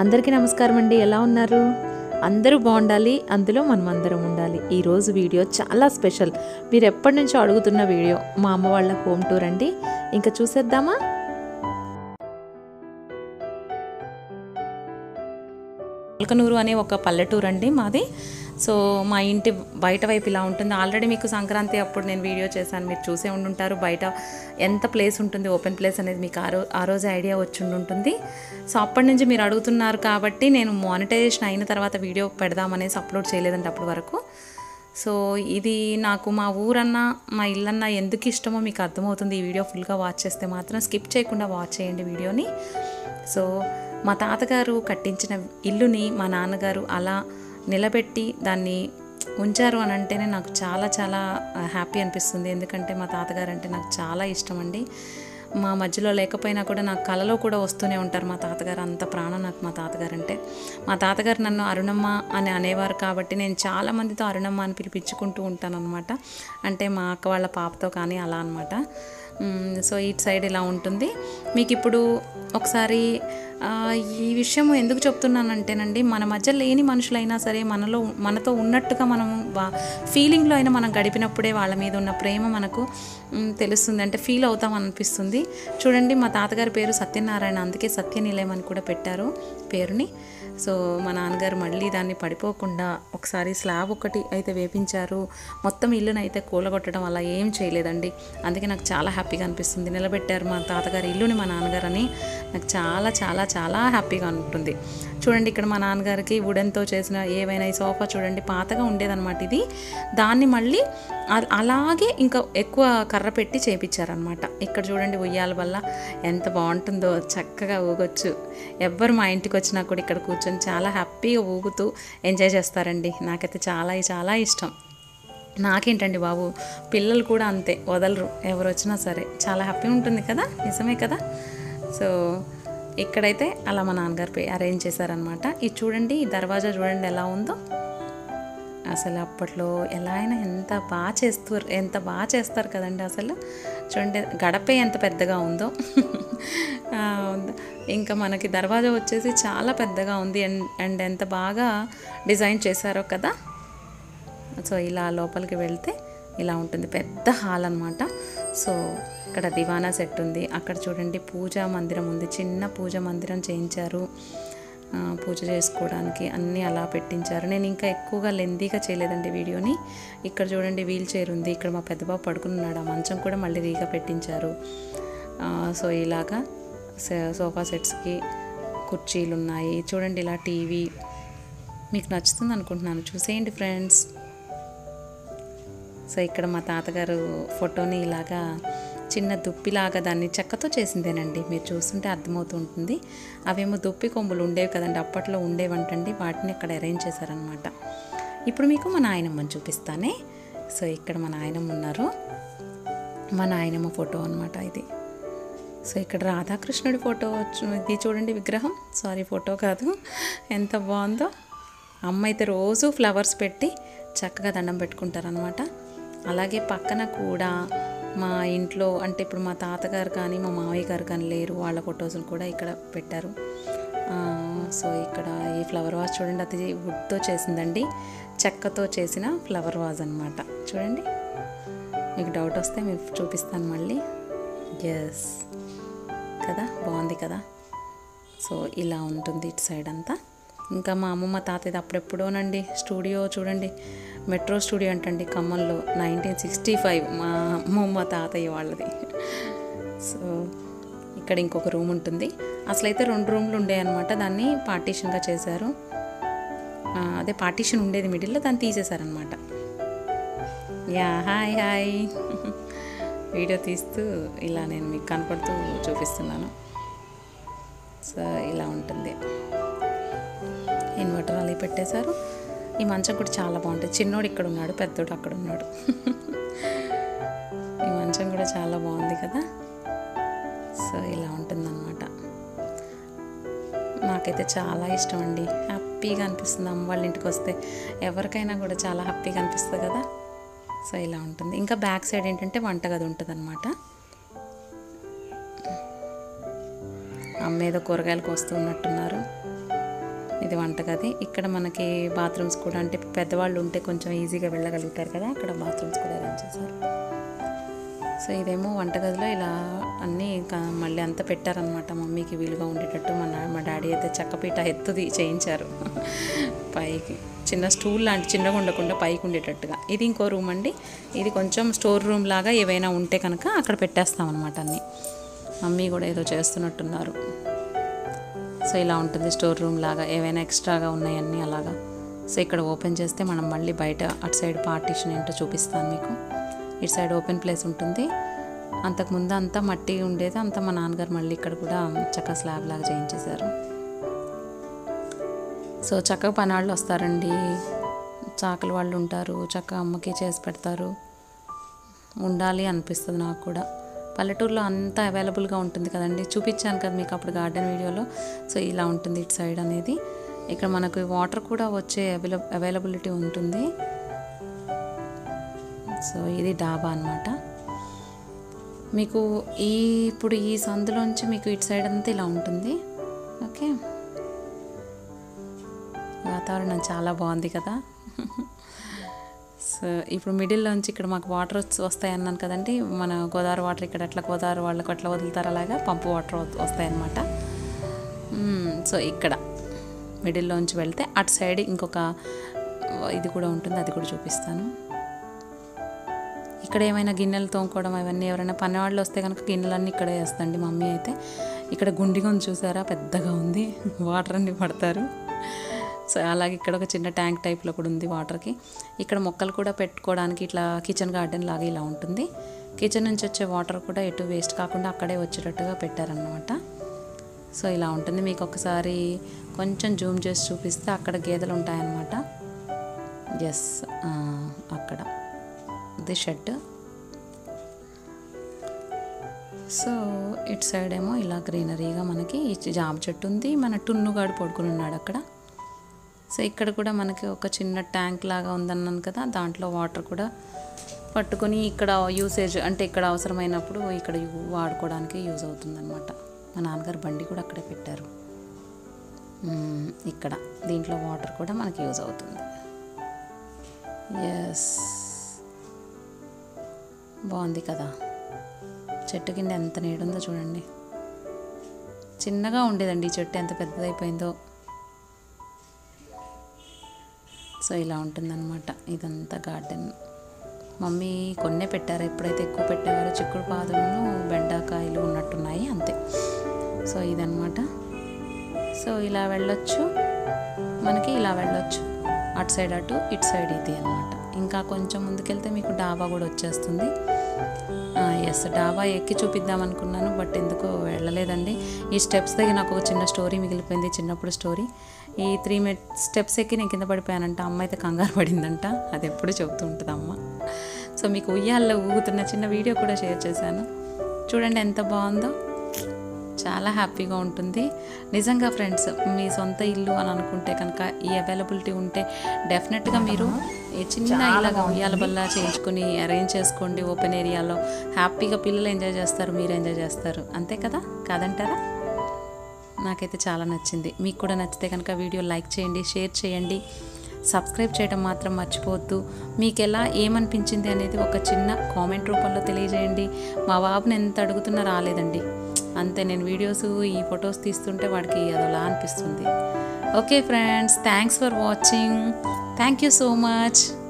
అందరికీ నమస్కారం అండి ఎలా ఉన్నారు అందరూ బాగుండాలి అందులో మనం అందరం ఉండాలి ఈరోజు వీడియో చాలా స్పెషల్ మీరు ఎప్పటి నుంచో అడుగుతున్న వీడియో మా అమ్మ వాళ్ళ హోమ్ టూర్ అండి ఇంకా చూసేద్దామా పల్కనూరు అనే ఒక పల్లెటూరు అండి మాది సో మా ఇంటి బయట వైపు ఇలా ఉంటుంది ఆల్రెడీ మీకు సంక్రాంతి అప్పుడు నేను వీడియో చేశాను మీరు చూసే ఉండుంటారు బయట ఎంత ప్లేస్ ఉంటుంది ఓపెన్ ప్లేస్ అనేది మీకు ఆ రో ఆ రోజు ఐడియా వచ్చి ఉంటుంది సో అప్పటి నుంచి మీరు అడుగుతున్నారు కాబట్టి నేను మానిటైజేషన్ అయిన తర్వాత వీడియో పెడదామనేసి అప్లోడ్ చేయలేదండి అప్పటి వరకు సో ఇది నాకు మా ఊరన్నా మా ఇల్లన్నా ఎందుకు ఇష్టమో మీకు అర్థమవుతుంది ఈ వీడియో ఫుల్గా వాచ్ చేస్తే మాత్రం స్కిప్ చేయకుండా వాచ్ చేయండి వీడియోని సో మా తాతగారు కట్టించిన ఇల్లుని మా నాన్నగారు అలా నిలబెట్టి దాన్ని ఉంచారు అని అంటేనే నాకు చాలా చాలా హ్యాపీ అనిపిస్తుంది ఎందుకంటే మా తాతగారు అంటే నాకు చాలా ఇష్టం అండి మా మధ్యలో లేకపోయినా కూడా నాకు కలలో కూడా వస్తూనే ఉంటారు మా తాతగారు అంత ప్రాణం నాకు మా తాతగారు అంటే మా తాతగారు నన్ను అరుణమ్మ అని అనేవారు కాబట్టి నేను చాలా మందితో అరుణమ్మ అని పిలిపించుకుంటూ ఉంటాను అనమాట అంటే మా అక్క వాళ్ళ పాపతో కానీ అలా అనమాట సో ఇటు సైడ్ ఇలా ఉంటుంది మీకు ఇప్పుడు ఒకసారి ఆ, ఈ విషయం ఎందుకు చెప్తున్నానంటేనండి మన మధ్య లేని మనుషులైనా సరే మనలో మనతో ఉన్నట్టుగా మనము బా ఫీలింగ్లో అయినా మనం గడిపినప్పుడే వాళ్ళ మీద ఉన్న ప్రేమ మనకు మ్, తెలుస్తుంది అంటే ఫీల్ అవుతాం అనిపిస్తుంది చూడండి మా తాతగారి పేరు సత్యనారాయణ అందుకే సత్యనిలయం అని కూడా పెట్టారు పేరుని సో మా నాన్నగారు మళ్ళీ దాన్ని పడిపోకుండా ఒకసారి స్లాబ్ ఒకటి అయితే వేపించారు మొత్తం ఇల్లుని అయితే కూలగొట్టడం అలా ఏం చేయలేదండి అందుకే నాకు చాలా హ్యాపీగా అనిపిస్తుంది నిలబెట్టారు మా తాతగారి ఇల్లుని మా నాన్నగారు అని నాకు చాలా చాలా చాలా హ్యాపీగా ఉంటుంది చూడండి ఇక్కడ మా నాన్నగారికి వుడెన్తో చేసిన ఏవైనా ఈ సోఫా చూడండి పాతగా ఉండేదన్నమాట ఇది దాన్ని మళ్ళీ అ- అలాగే ఇంకా ఎక్కువ కర్ర పెట్టి చేపించారనమాట ఇక్కడ చూడండి ఉయ్యాల వల్ల ఎంత బాగుంటుందో చక్కగా ఊగొచ్చు ఎవ్వరు మా ఇంటికి వచ్చినా కూడా ఇక్కడ కూర్చొని చాలా హ్యాపీగా ఊగుతూ ఎంజాయ్ చేస్తారండి నాకైతే చాలా చాలా ఇష్టం నాకేంటండి బాబు పిల్లలు కూడా అంతే వదలరు ఎవరు వచ్చినా సరే చాలా హ్యాపీ ఉంటుంది కదా నిజమే కదా సో ఇక్కడైతే అలా మా నాన్నగారు పే- అరేంజ్ చేశారనమాట ఇది చూడండి ఈ దర్వాజా చూడండి ఎలా ఉందో అసలు అప్పట్లో ఎలా అయినా ఎంత బాగా చేస్తారు ఎంత బాగా చేస్తారు కదండి అసలు చూడండి గడపే ఎంత పెద్దగా ఉందో ఆ, ఇంకా మనకి దర్వాజా వచ్చేసి చాలా పెద్దగా ఉంది అండ్ అండ్ ఎంత బాగా డిజైన్ చేశారో కదా సో ఇలా లోపలికి వెళ్తే ఇలా ఉంటుంది పెద్ద హాల్ అనమాట సో ఇక్కడ దివానా సెట్ ఉంది అక్కడ చూడండి పూజా మందిరం ఉంది చిన్న పూజ మందిరం చేయించారు ఆ, పూజ చేసుకోవడానికి అన్నీ అలా పెట్టించారు నేను ఇంకా ఎక్కువగా లెందీగా చేయలేదండి వీడియోని ఇక్కడ చూడండి వీల్ చైర్ ఉంది ఇక్కడ మా పెద్దబాబు పడుకుని ఉన్నాడు ఆ మంచం కూడా మళ్ళీ రీగా పెట్టించారు ఆ, సో ఇలాగా సే- సోఫా సెట్స్కి కుర్చీలు ఉన్నాయి చూడండి ఇలా టీవీ మీకు నచ్చుతుంది అనుకుంటున్నాను చూసేయండి ఫ్రెండ్స్ సో ఇక్కడ మా తాతగారు ఫోటోని ఇలాగా చిన్న దుప్పిలాగా దాన్ని చెక్కతో చేసిందేనండి మీరు చూస్తుంటే అర్థమవుతూ ఉంటుంది అవేమో దుప్పి కొమ్ములు ఉండేవి కదండి అప్పట్లో ఉండేవంటండి వాటిని ఇక్కడ అరేంజ్ చేశారనమాట ఇప్పుడు మీకు మా నాయనమ్మని చూపిస్తానే సో ఇక్కడ మా నాయనమ్మ ఉన్నారు మా నాయనమ్మ ఫోటో అనమాట ఇది సో ఇక్కడ రాధాకృష్ణుడి ఫోటో చూ- ఇది చూడండి విగ్రహం సారీ ఫోటో కాదు ఎంత బాగుందో అమ్మ అయితే రోజు ఫ్లవర్స్ పెట్టి చక్కగా దండం పెట్టుకుంటారనమాట అలాగే పక్కన కూడా మా ఇంట్లో అంటే ఇప్పుడు మా తాతగారు కానీ మా మావయ్య గారు కానీ లేరు వాళ్ళ ఫొటోస్ని కూడా ఇక్కడ పెట్టారు ఆ, సో ఇక్కడ ఈ ఫ్లవర్ వాజ్ చూడండి అది వుడ్తో చేసిందండి చెక్కతో చేసిన ఫ్లవర్ వాజ్ అనమాట చూడండి మీకు డౌట్ వస్తే మీకు చూపిస్తాను మళ్ళీ ఎస్ కదా బాగుంది కదా సో ఇలా ఉంటుంది ఇటు సైడ్ అంతా ఇంకా మా అమ్మమ్మ తాతయ్యది అప్పుడెప్పుడోనండి స్టూడియో చూడండి మెట్రో స్టూడియో అంటండి ఖమ్మంలో నైన్టీన్ సిక్స్టీ ఫైవ్ మా అమ్మమ్మ తాతయ్య వాళ్ళది సో ఇక్కడ ఇంకొక రూమ్ ఉంటుంది అసలైతే రెండు రూమ్లు ఉండేవన్నమాట దాన్ని పార్టీషన్గా చేశారు ఆ, అదే పార్టీషన్ ఉండేది మిడిల్లో దాన్ని తీసేశారనమాట యా హాయ్ హాయ్ వీడియో తీస్తూ ఇలా నేను మీకు కనపడుతూ చూపిస్తున్నాను సో ఇలా ఉంటుంది ఇన్వర్టర్ అలా పెట్టేశారు ఈ మంచం కూడా చాలా బాగుంటుంది చిన్నోడు ఇక్కడ ఉన్నాడు పెద్దోడు అక్కడ ఉన్నాడు ఈ మంచం కూడా చాలా బాగుంది కదా సో ఇలా ఉంటుందన్నమాట నాకైతే చాలా ఇష్టం అండి హ్యాపీగా అనిపిస్తుంది అమ్మ వాళ్ళ ఇంటికి వస్తే ఎవరికైనా కూడా చాలా హ్యాపీగా అనిపిస్తుంది కదా సో ఇలా ఉంటుంది ఇంకా బ్యాక్ సైడ్ ఏంటంటే వంటగది ఉంటుంది అనమాట అమ్మ ఏదో కూరగాయలకు వస్తూ ఉన్నట్టున్నారు ఇది వంటగది ఇక్కడ మనకి బాత్రూమ్స్ కూడా అంటే పెద్దవాళ్ళు ఉంటే కొంచెం ఈజీగా వెళ్ళగలుగుతారు కదా అక్కడ బాత్రూమ్స్ కూడా అరేంజ్ చేశారు సో ఇదేమో వంటగదిలో ఇలా అన్నీ ఇంకా మళ్ళీ అంతా పెట్టారనమాట మమ్మీకి వీలుగా ఉండేటట్టు మా నా- మా డాడీ అయితే చెక్కపీట ఎత్తుది చేయించారు పైకి చిన్న స్టూల్ లాంటి చిన్నగా ఉండకుండా పైకి ఉండేటట్టుగా ఇది ఇంకో రూమ్ అండి ఇది కొంచెం స్టోర్ రూమ్ లాగా ఏవైనా ఉంటే కనుక అక్కడ పెట్టేస్తాం అనమాట అన్నీ మమ్మీ కూడా ఏదో చేస్తున్నట్టున్నారు సో ఇలా ఉంటుంది స్టోర్ రూమ్ లాగా ఏవైనా ఎక్స్ట్రాగా ఉన్నాయన్నీ అలాగా సో ఇక్కడ ఓపెన్ చేస్తే మనం మళ్ళీ బయట అటు సైడ్ పార్టీషన్ ఏంటో చూపిస్తాను మీకు ఇటు సైడ్ ఓపెన్ ప్లేస్ ఉంటుంది అంతకుముందు అంతా మట్టి ఉండేది అంతా మా నాన్నగారు మళ్ళీ ఇక్కడ కూడా చక్కగా స్లాబ్ లాగా చేయించేశారు సో చక్కగా పనాళ్ళు వస్తారండి చాకలి వాళ్ళు ఉంటారు చక్కగా అమ్మకి చేసి పెడతారు ఉండాలి అనిపిస్తుంది నాకు కూడా పల్లెటూరులో అంతా అవైలబుల్గా ఉంటుంది కదండి చూపించాను కదా మీకు అప్పుడు గార్డెన్ వీడియోలో సో ఇలా ఉంటుంది ఇటు సైడ్ అనేది ఇక్కడ మనకు వాటర్ కూడా వచ్చే అవైల అవైలబిలిటీ ఉంటుంది సో ఇది డాబా అన్నమాట మీకు ఈ ఇప్పుడు ఈ సందులోంచి మీకు ఇటు సైడ్ అంతా ఇలా ఉంటుంది ఓకే వాతావరణం చాలా బాగుంది కదా సో ఇప్పుడు మిడిల్లోంచి ఇక్కడ మాకు వాటర్ వస్తాయి అన్నాను కదండి మన గోదావరి వాటర్ ఇక్కడ ఎట్లా గోదావరి వాళ్ళకి ఎట్లా వదులుతారు అలాగా పంపు వాటర్ వస్తాయి అన్నమాట మ్మ్, సో ఇక్కడ మిడిల్లోంచి వెళ్తే అటు సైడ్ ఇంకొక ఇది కూడా ఉంటుంది అది కూడా చూపిస్తాను ఇక్కడ ఏమైనా గిన్నెలు తోముకోవడం అవన్నీ ఎవరైనా పని వాళ్ళు వస్తే కనుక గిన్నెలన్నీ ఇక్కడే వేస్తండి మమ్మీ అయితే ఇక్కడ గుండిగొంది చూసారా పెద్దగా ఉంది వాటర్ అన్ని పడతారు సో అలాగే ఇక్కడ ఒక చిన్న ట్యాంక్ టైప్లో కూడా ఉంది వాటర్కి ఇక్కడ మొక్కలు కూడా పెట్టుకోవడానికి ఇట్లా కిచెన్ గార్డెన్ లాగా ఇలా ఉంటుంది కిచెన్ నుంచి వచ్చే వాటర్ కూడా ఎటు వేస్ట్ కాకుండా అక్కడే వచ్చేటట్టుగా పెట్టారనమాట సో ఇలా ఉంటుంది మీకు ఒకసారి కొంచెం జూమ్ చేసి చూపిస్తే అక్కడ గేదెలు ఉంటాయన్నమాట ఎస్ అక్కడ ఇది షెడ్ సో ఇటు సైడ్ ఏమో ఇలా గ్రీనరీగా మనకి ఈ జామ చెట్టు ఉంది మన టున్నుగాడు పడుకుని ఉన్నాడు అక్కడ సో ఇక్కడ కూడా మనకి ఒక చిన్న ట్యాంక్ లాగా ఉందన్నాను కదా దాంట్లో వాటర్ కూడా పట్టుకొని ఇక్కడ యూసేజ్ అంటే ఇక్కడ అవసరమైనప్పుడు ఇక్కడ యు- వాడుకోవడానికి యూజ్ అవుతుందన్నమాట మా నాన్నగారు బండి కూడా అక్కడే పెట్టారు మ్మ్, ఇక్కడ దీంట్లో వాటర్ కూడా మనకి యూజ్ అవుతుంది ఎస్ బాగుంది కదా చెట్టు కింద ఎంత నీడుందో చూడండి చిన్నగా ఉండేదండి ఈ చెట్టు ఎంత పెద్దదైపోయిందో సో ఇలా ఉంటుందన్నమాట ఇదంతా గార్డెన్ మమ్మీ కొన్నే పెట్టారు ఎప్పుడైతే ఎక్కువ పెట్టేవారో చిక్కుడు పాదులను బెండకాయలు ఉన్నట్టున్నాయి అంతే సో ఇదన్నమాట సో ఇలా వెళ్ళొచ్చు మనకి ఇలా వెళ్ళొచ్చు అటు సైడ్ అటు ఇటు సైడ్ ఇది అనమాట ఇంకా కొంచెం ముందుకెళ్తే మీకు డాబా కూడా వచ్చేస్తుంది ఎస్ డాబా ఎక్కి చూపిద్దాం అనుకున్నాను బట్ ఎందుకో వెళ్ళలేదండి ఈ స్టెప్స్ దగ్గర నాకు ఒక చిన్న స్టోరీ మిగిలిపోయింది చిన్నప్పుడు స్టోరీ ఈ త్రీ మినిట్ స్టెప్స్ ఎక్కి నేను కింద పడిపోయానంట అమ్మ అయితే కంగారు పడిందంట అది ఎప్పుడు చెబుతూ ఉంటుంది అమ్మ సో మీకు ఉయ్యాల్లో ఊగుతున్న చిన్న వీడియో కూడా షేర్ చేశాను చూడండి ఎంత బాగుందో చాలా హ్యాపీగా ఉంటుంది నిజంగా ఫ్రెండ్స్ మీ సొంత ఇల్లు అని అనుకుంటే కనుక ఈ అవైలబిలిటీ ఉంటే డెఫినెట్గా మీరు ఈ చిన్న ఇలాగ ఉయ్యాల బల్ల చేయించుకొని అరేంజ్ చేసుకోండి ఓపెన్ ఏరియాలో హ్యాపీగా పిల్లలు ఎంజాయ్ చేస్తారు మీరు ఎంజాయ్ చేస్తారు అంతే కదా కాదంటారా నాకైతే చాలా నచ్చింది మీకు కూడా నచ్చితే కనుక వీడియో లైక్ చేయండి షేర్ చేయండి సబ్స్క్రైబ్ చేయడం మాత్రం మర్చిపోవద్దు మీకు ఎలా ఏమనిపించింది అనేది ఒక చిన్న కామెంట్ రూపంలో తెలియజేయండి మా బాబుని ఎంత అడుగుతున్నా రాలేదండి అంతే నేను వీడియోస్ ఈ ఫొటోస్ తీస్తుంటే వాడికి అదోలా అనిపిస్తుంది okay friends thanks for watching thank you so much